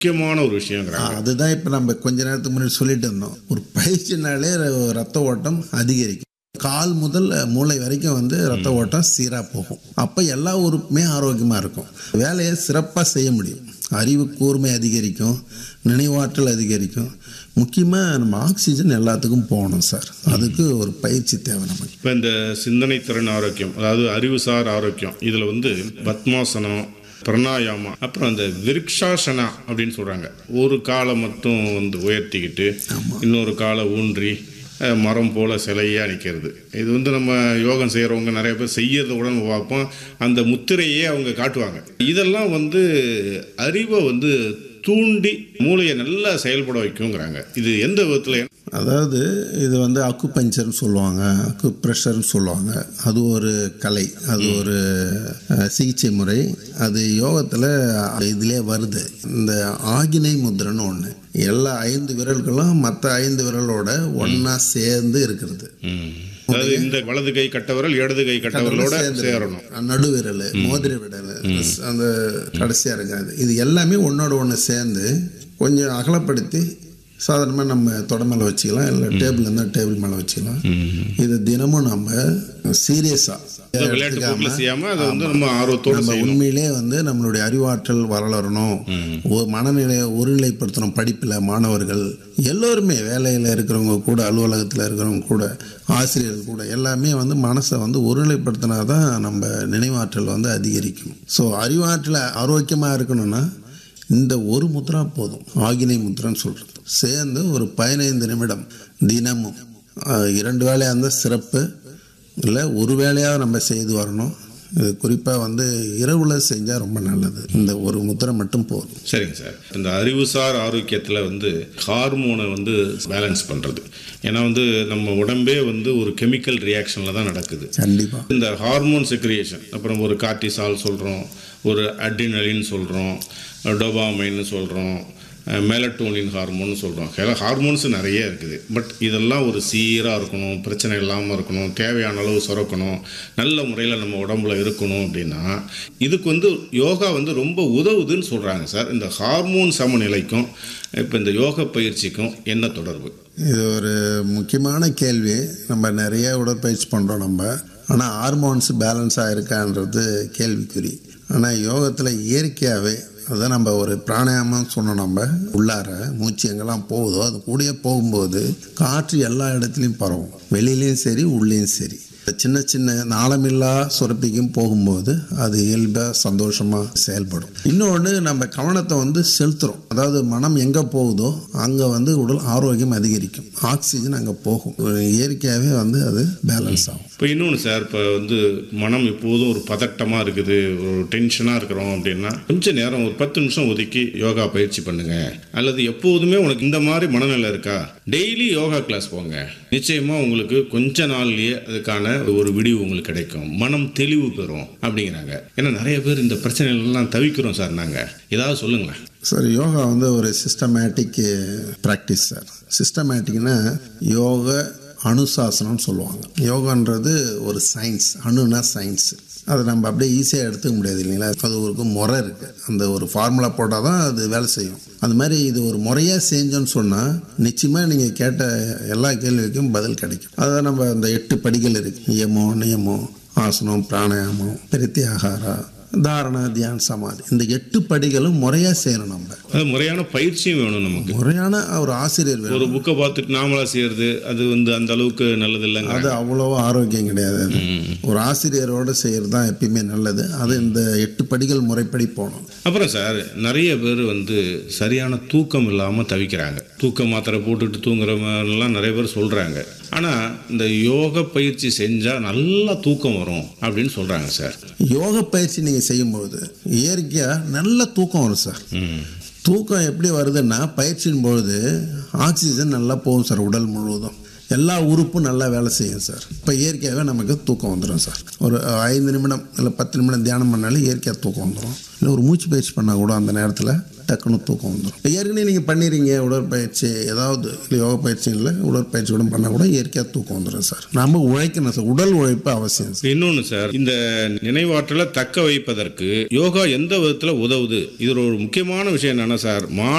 முக்கியமான ஒரு விஷயங்கிறாங்க அதுதான் இப்போ நம்ம கொஞ்ச நேரத்துக்கு முன்னாடி சொல்லிட்டு இருந்தோம் ஒரு பயிற்சினாலே ர- ரத்த ஓட்டம் அதிகரிக்கும் கால் முதல் மூளை வரைக்கும் வந்து ரத்த ஓட்டம் சீராக போகும் அப்போ எல்லா உறுப்புமே ஆரோக்கியமாக இருக்கும் வேலையை சிறப்பாக செய்ய முடியும் அறிவு கூர்மை அதிகரிக்கும் நினைவாற்றல் அதிகரிக்கும் முக்கியமாக நம்ம ஆக்சிஜன் எல்லாத்துக்கும் போகணும் சார் அதுக்கு ஒரு பயிற்சி தேவை நமக்கு இப்போ இந்த சிந்தனை திறன் ஆரோக்கியம் அதாவது அறிவுசார் ஆரோக்கியம் இதில் வந்து பத்மாசனம் பிரணாயாமம் அப்புறம் அந்த விருக்ஷாசனா அப்படின்னு சொல்கிறாங்க ஒரு காலை மட்டும் வந்து உயர்த்திக்கிட்டு இன்னொரு காலை ஊன்றி அஹ், மரம் போல சிலையாக நிற்கிறது இது வந்து நம்ம யோகம் செய்கிறவங்க நிறைய பேர் செய்யறத கூட நம்ம பார்ப்போம் அந்த முத்திரையே அவங்க காட்டுவாங்க இதெல்லாம் வந்து அறிவை வந்து தூண்டி மூளையை நல்லா செயல்பட வைக்குங்கிறாங்க இது எந்த விதத்தில் அதாவது இது வந்து அக்கு பஞ்சர்னு சொல்லுவாங்க அக்கு ப்ரெஷர்னு சொல்லுவாங்க அது ஒரு கலை அது ஒரு அஹ், சிகிச்சை முறை அது யோகத்தில் இதிலே வருது இந்த ஆகினை முத்திரைன்னு ஒன்று எல்லா ஐந்து விரல்களும் மற்ற ஐந்து விரலோட ஒன்றா சேர்ந்து இருக்கிறது அதாவது இந்த வலது கை கட்டவரல் இடது கை கட்டவரலோட சேர்ந்து சேரணும் நடுவிரல் மோதிர விரல் அந்த கடைசியாக இருக்காது இது எல்லாமே ஒன்றோட ஒன்று சேர்ந்து கொஞ்சம் அகலப்படுத்தி சாதாரணமாக நம்ம தொட மேலே வச்சுக்கலாம் இல்லை டேபிள் இருந்தால் டேபிள் மேலே வச்சுக்கலாம் இது தினமும் நம்ம சீரியஸாக விளையாட்டு போக்கில் செய்யாம அதை வந்து நம்ம ஆர்வத்தோட நம்ம செய்யணும் உண்மையிலே வந்து நம்மளுடைய அறிவாற்றல் வளரணும் ஒரு மனநிலையை ஒருநிலைப்படுத்தணும் படிப்பில் மாணவர்கள் எல்லோருமே வேலையில் இருக்கிறவங்க கூட அலுவலகத்தில் இருக்கிறவங்க கூட ஆசிரியர்கள் கூட எல்லாமே வந்து மனசை வந்து ஒருநிலைப்படுத்தினா தான் நம்ம நினைவாற்றல் வந்து அதிகரிக்கும் ஸோ அறிவாற்றல் ஆரோக்கியமாக இருக்கணும்னா இந்த ஒரு முத்ரா போதும் ஆகினை முத்ரான்னு சொல்கிறது சேர்ந்து ஒரு பதினைந்து நிமிடம் தினமும் அஹ், இரண்டு வேலையாக இருந்தால் சிறப்பு இல்லை ஒரு வேலையாக நம்ம செய்து வரணும் இது குறிப்பாக வந்து இரவுல செஞ்சால் ரொம்ப நல்லது இந்த ஒரு முத்திரை மட்டும் போதும் சரிங்க சார் இந்த அறிவுசார் ஆரோக்கியத்தில் வந்து ஹார்மோனை வந்து பேலன்ஸ் பண்ணுறது ஏன்னா வந்து நம்ம உடம்பே வந்து ஒரு கெமிக்கல் ரியாக்ஷனில் தான் நடக்குது கண்டிப்பாக இந்த ஹார்மோன் செக்ரியேஷன் அப்புறம் ஒரு கார்டிசால் சொல்கிறோம் ஒரு அட்ரினலின் சொல்கிறோம் டோபாமைன்னு சொல்கிறோம் மெலட்டோனின் ஹார்மோன் சொல்கிறோம் ஹார்மோன்ஸ் நிறைய இருக்குது பட் இதெல்லாம் ஒரு சீராக இருக்கணும் பிரச்சனை இல்லாமல் இருக்கணும் தேவையான அளவு சுரக்கணும் நல்ல முறையில் நம்ம உடம்புல இருக்கணும் அப்படின்னா இதுக்கு வந்து யோகா வந்து ரொம்ப உதவுதுன்னு சொல்கிறாங்க சார் இந்த ஹார்மோன் சமநிலைக்கும் இப்போ இந்த யோக பயிற்சிக்கும் என்ன தொடர்பு இது ஒரு முக்கியமான கேள்வி நம்ம நிறைய உடற்பயிற்சி பண்ணுறோம் நம்ம ஆனால் ஹார்மோன்ஸ் பேலன்ஸாக இருக்கான்றது கேள்விக்குறி ஆனால் யோகத்தில் இயற்கையாகவே அதான் நம்ம ஒரு பிராணாயாமம் சொன்னோம் நம்ம உள்ளார மூச்சு எங்கெல்லாம் போகுதோ அது கூடயே போகும்போது காற்று எல்லா இடத்துலையும் பரவும் வெளியிலையும் சரி உள்ளேயும் சரி சின்ன சின்ன நாளமில்லா சுரப்பிக்கும் போகும்போது அது இயல்பாக சந்தோஷமாக செயல்படும் இன்னொன்று நம்ம கவனத்தை வந்து செலுத்துகிறோம் அதாவது மனம் எங்கே போகுதோ அங்கே வந்து உடல் ஆரோக்கியம் அதிகரிக்கும் ஆக்சிஜன் அங்கே போகும் இயற்கையாகவே வந்து அது பேலன்ஸ் ஆகும் இப்போ இன்னொன்று சார் இப்போ வந்து மனம் எப்போதும் ஒரு பதட்டமாக இருக்குது ஒரு டென்ஷனாக இருக்கிறோம் அப்படின்னா கொஞ்ச நேரம் ஒரு பத்து நிமிஷம் ஒதுக்கி யோகா பயிற்சி பண்ணுங்க அல்லது எப்போதுமே உனக்கு இந்த மாதிரி மனநிலை இருக்கா டெய்லி யோகா கிளாஸ் போங்க நிச்சயமாக உங்களுக்கு கொஞ்ச நாள்லயே அதுக்கான ஒரு விடிவு உங்களுக்கு கிடைக்கும் மனம் தெளிவு பெறும் அப்படிங்கிறாங்க ஏன்னா நிறைய பேர் இந்த பிரச்சனைகள்லாம் தவிக்கிறோம் சார் நாங்கள் ஏதாவது சொல்லுங்களேன் சார் யோகா வந்து ஒரு சிஸ்டமேட்டிக் ப்ராக்டிஸ் சார் சிஸ்டமேட்டிக்னா யோக அணுசாசனம்னு சொல்லுவாங்க யோகான்றது ஒரு சயின்ஸ் அணுனா சயின்ஸ் அதை நம்ம அப்படியே ஈஸியாக எடுத்துக்க முடியாது இல்லைங்களா அது ஒரு முறை இருக்குது அந்த ஒரு ஃபார்முலா போட்டால் தான் அது வேலை செய்யும் அந்த மாதிரி இது ஒரு முறையாக செஞ்சோன்னு சொன்னால் நிச்சயமாக நீங்கள் கேட்ட எல்லா கேள்விக்கும் பதில் கிடைக்கும் அதான் நம்ம அந்த எட்டு படிகள் இருக்குது நியமோ நியமோ ஆசனம் பிராணாயாமம் பிரத்யாகாரா தாரணா தியான் சமாதி இந்த எட்டு படிகளும் முறையாக செய்யணும் நம்ம அது முறையான பயிற்சியும் வேணும் நமக்கு முறையான ஒரு ஆசிரியர் வேணும் ஒரு புக்கை பார்த்துட்டு நாமளா செய்யறது அது வந்து அந்த அளவுக்கு நல்லது இல்லைங்க அது அவ்வளோவா ஆரோக்கியம் கிடையாது அது ஒரு ஆசிரியரோட செய்கிறது தான் எப்பயுமே நல்லது அது இந்த எட்டு படிகள் முறைப்படி போகணும் அப்புறம் சார் நிறைய பேர் வந்து சரியான தூக்கம் இல்லாமல் தவிக்கிறாங்க தூக்க மாத்திரை போட்டுட்டு தூங்குறவங்கலாம் நிறைய பேர் சொல்கிறாங்க ஆனால் இந்த யோக பயிற்சி செஞ்சால் நல்லா தூக்கம் வரும் அப்படின்னு சொல்கிறாங்க சார் யோக பயிற்சி நீங்கள் செய்யும்போது இயற்கையாக நல்ல தூக்கம் வரும் சார் தூக்கம் எப்படி வருதுன்னா பயிற்சியின் பொழுது ஆக்சிஜன் நல்லா போகும் சார் உடல் முழுவதும் எல்லா உறுப்பும் நல்லா வேலை செய்யும் சார் இப்போ இயற்கையாகவே நமக்கு தூக்கம் வந்துடும் சார் ஒரு ஐந்து நிமிடம் இல்லை பத்து நிமிடம் தியானம் பண்ணாலே இயற்கையாக தூக்கம் வந்துடும் இல்லை ஒரு மூச்சு பயிற்சி பண்ணால் கூட அந்த நேரத்தில் டக்குன்னு தூக்கம் வந்துடும் ஏற்கனவே நீங்கள் பண்ணிடுறீங்க உடற்பயிற்சி ஏதாவது இல்லை யோகா பயிற்சி இல்லை உடற்பயிற்சி கூட பண்ணால் கூட இயற்கையாக தூக்கம் வந்துடும் சார் நம்ம உழைக்கணும் சார் உடல் உழைப்பு அவசியம் சார் இன்னொன்று சார் இந்த நினைவாற்றலை தக்க வைப்பதற்கு யோகா எந்த விதத்தில் உதவுது இதில் ஒரு முக்கியமான விஷயம் என்னன்னா சார் மா